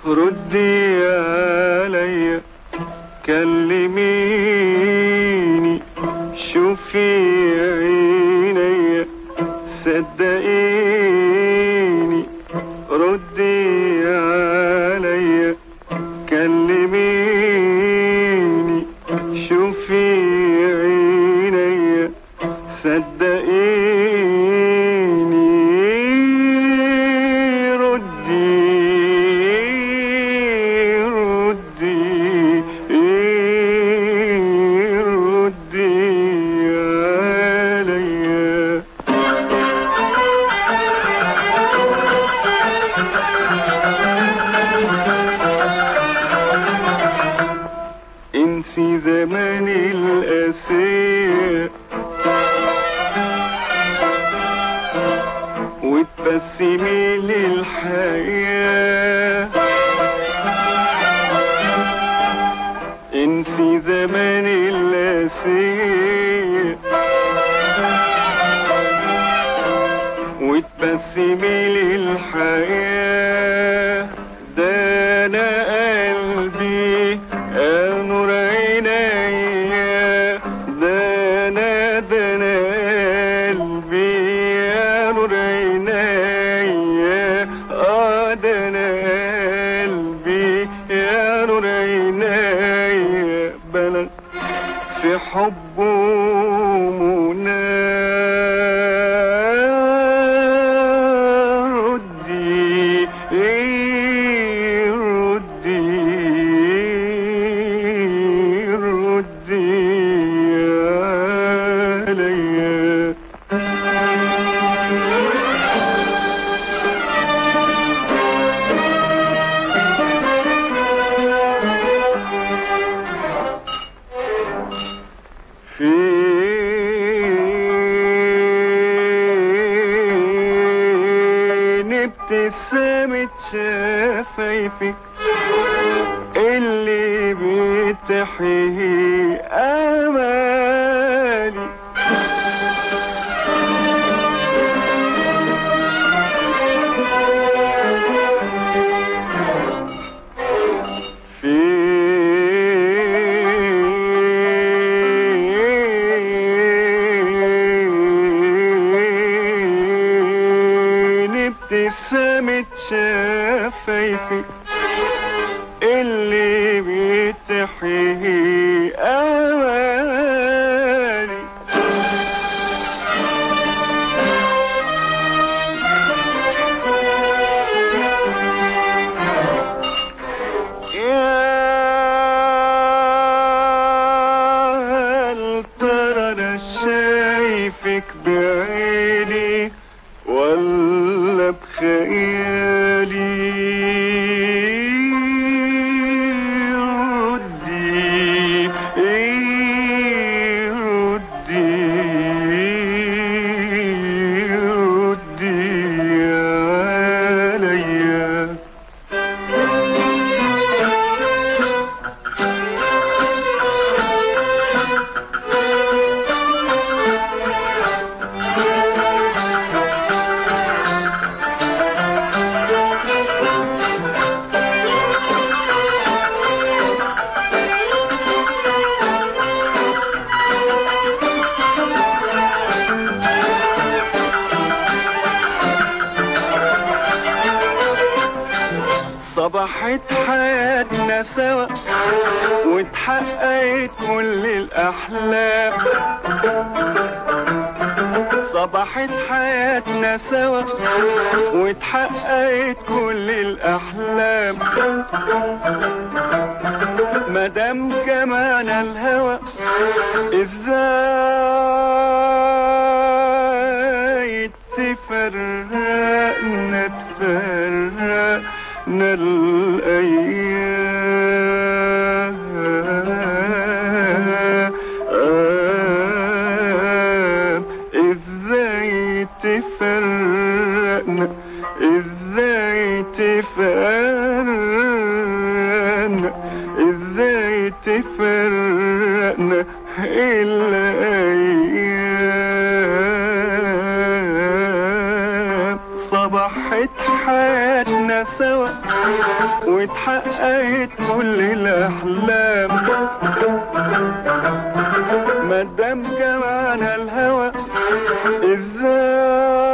ردي عليا كلميني شوفي عينيا صدقيني ردي عليا كلميني شوفي عينيا صدقيني ردي ردي ردي عليا انسي زمان القاسية وتبسمي للحياة انسي زمان القاسية وتبسمي للحياة ده انا قلبي يا نور عينيا ده انا ده انا قلبي يا نور عينيا اه ده انا قلبي يا نور عينيا بلد في حبه منى ردي ردي ردي عليا فين ابتسامة شفايفك اللي بتحيي امالي فين ابتسامة شفايفك اللي بتحيي امالي يا هل ترى انا شايفك بعيني ولا بخيالي ردي ردي ردي عليا صبحت حياتنا سوا واتحققت كل الأحلام صبحت حياتنا سوا واتحققت كل الأحلام مدام كمان الهوى ازاي تفرقنا تفرقنا الايام ازاي تفرقنا ازاي تفرقنا ازاي تفرقنا الايام صبحت حياتنا كنا سوا واتحققت كل الاحلام مادام جمعنا الهوى ازاي